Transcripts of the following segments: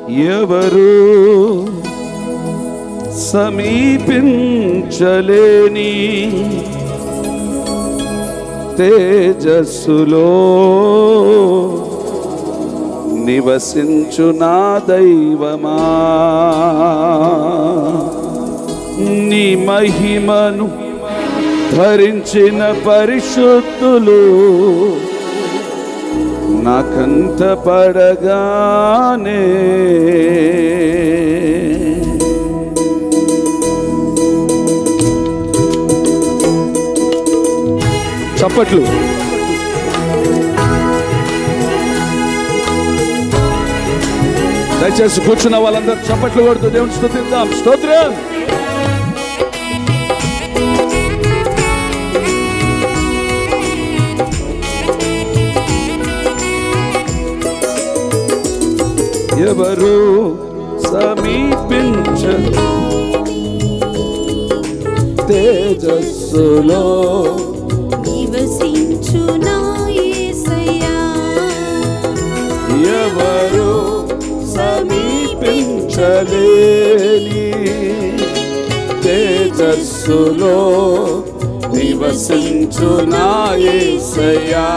ఎవరు సమీపించలేని తేజస్సులో నివసించు నా దైవమా నీ మహిమను ధరించిన పరిశుద్ధులు నాకంత పడగానే చప్పట్లు దయచేసి కూర్చున్న వాళ్ళందరూ చప్పట్లు కొడుతూ దేవుని స్తుతిద్దాం స్తోత్రం ఎవరు సమీపించ తేజస్సులో నివసించు నా యేసయ్యా ఎవరు సమీపించలేని తేజస్సులో నివసించు నా యేసయ్యా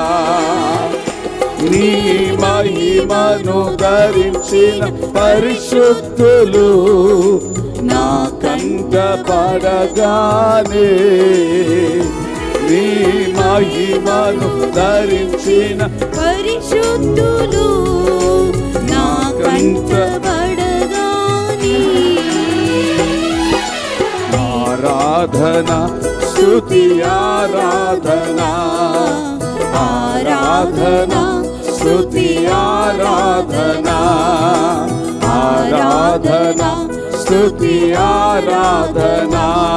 నీ మహిమను ధరించిన పరిశుద్ధులు నా కంట పడగానే నీ మహిమను ధరించిన పరిశుద్ధులు నా కంట పడగానే ఆరాధన స్తుతి ఆరాధన ఆరాధన స్తుతి ఆరాధన ఆరాధన స్తుతి ఆరాధన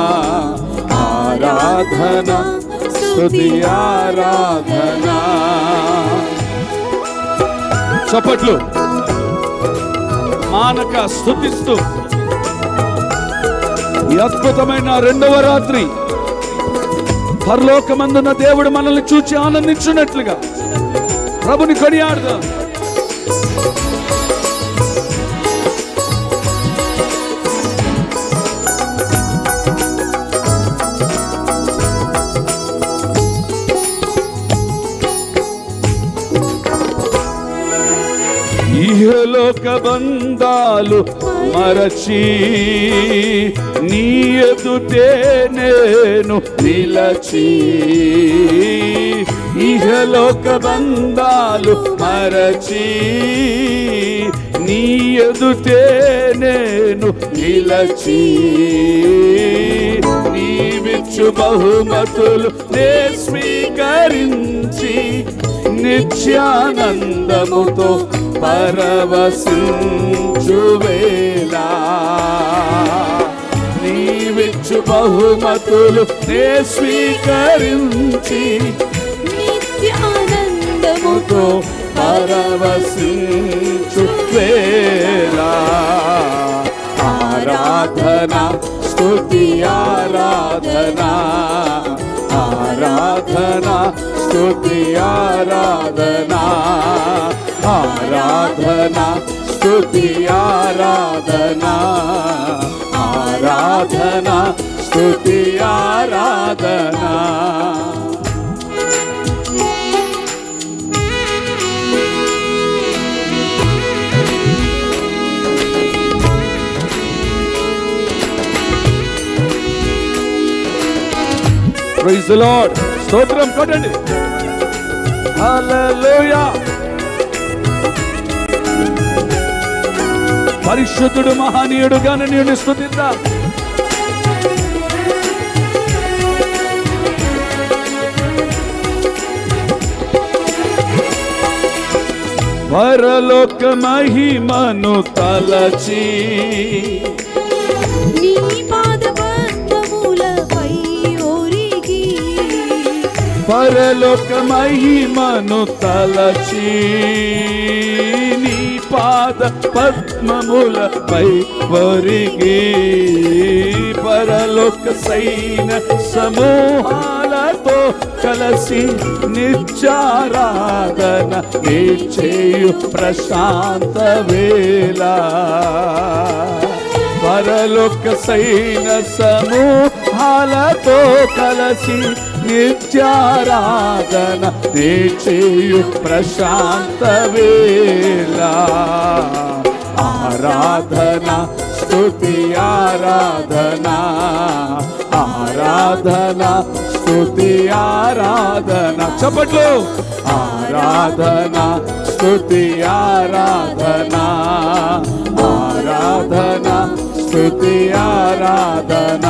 ఆరాధన స్తుతి ఆరాధన చప్పట్లు మానక స్తుతిస్తూ ఈ అద్భుతమైన రెండవ రాత్రి పరలోకమందున దేవుడు మనల్ని చూచి ఆనందించున్నట్లుగా ప్రభుని కొనియాడదాం ఇహలోక బంధాలు మరచి నీ ఎదుటే నేను నిలచి ఇహలోక బంధాలు మరచి నీ ఎదుటే నేను నిలచి నీవిచ్చు బహుమతులు నే స్వీకరించి నిత్యానందముతో పరవశించు వేళ నీవిచ్చు బహుమతులు నే స్వీకరించి నిత్యానందముతో ముతో పరవశించు వేళ ఆరాధన స్తుతి ఆరాధన ఆరాధన స్తుతి ఆరాధన ఆరాధన స్తుతి ఆరాధన ఆరాధన స్తుతి ఆరాధన ప్రైజ్ ది లార్డ్ స్తోత్రం కొట్టండి హల్లెలూయా పరిశుద్ధుడు మహనీయుడు గణనీయుని స్తుతిద్దాం పరలోక మహిమను తలచి నీ పాద పద్మములపై ఒరిగి పరలోక మహిమను తలచి నీ పాద పద్మములపై ఒరిగి పరలోక సైన సమూహాలతో ఆరాధనతో కలసి నిత్యారాధన చేయు ప్రశాంత వేళ పరలోక సైన సమూహాలతో కలసి నిత్యారాధన చేయు ప్రశాంత వేళ ఆరాధన స్తుతి ఆరాధన ఆరాధన స్తుతి ఆరాధన చప్పట్లు ఆరాధన స్తుతి ఆరాధన ఆరాధన స్తుతి ఆరాధన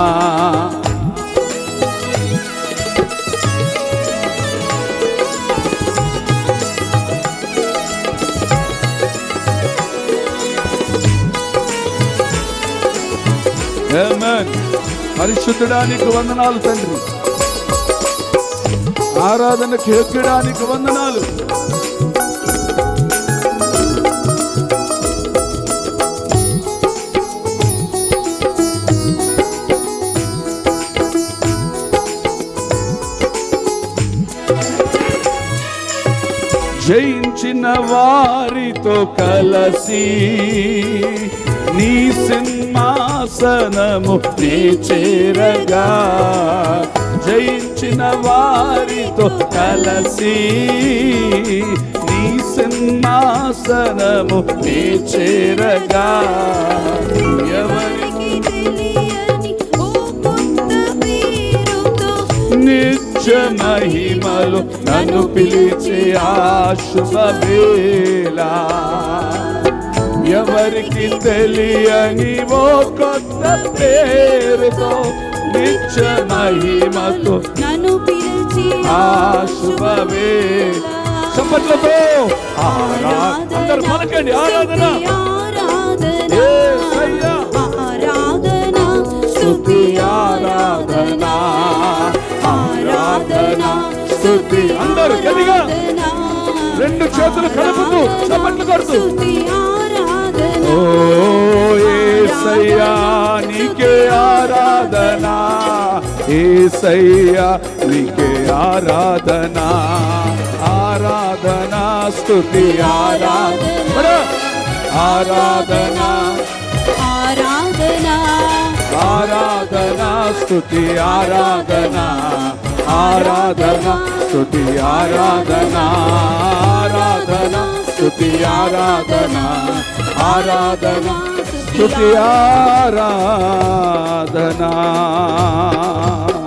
Amen. పరిశుద్ధడానికి వందనాలు తండ్రి ఆరాధనకు ఎక్కడానికి వందనాలు జయించిన వారితో కలసి నీ సింహాసనము నీ చేరగా జయించిన వారితో కలసి నీ సింహాసనము నీ చేరగా ఎవరి తెలియని ఓ కొత్త పేరుతో నిత్య మహిమలు నన్ను పిలిచే ఆశుభవేళ ఎవరికి తెలియని ఓ కొత్త పేరుతో నిత్య మహిమతో నన్ను పిలిచి ఆశుభవేళ చప్పట్లతో ఆరా అందరు పలకండి ఆరాధన ఆరాధన యేసయ్య. ఆరాధన స్తుతి ఆరాధన ఆరాధన స్తుతి అందరూ గట్టిగా రెండు చేతులు కలుపుతూ చప్పట్లు కొడుతూ స్తుతి ఆరాధన ఓ ఏసయ్యా నీకే ఆరాధన ఏసయ్యా నీకే ఆరాధన ఆరాధన స్తుతి ఆరాధన ఆరాధన ఆరాధన ఆరాధన స్తుతి ఆరాధన ఆరాధన స్తుతి ఆరాధన ఆరాధన స్తుతి ఆరాధన ఆరాధన స్తుతి ఆరాధన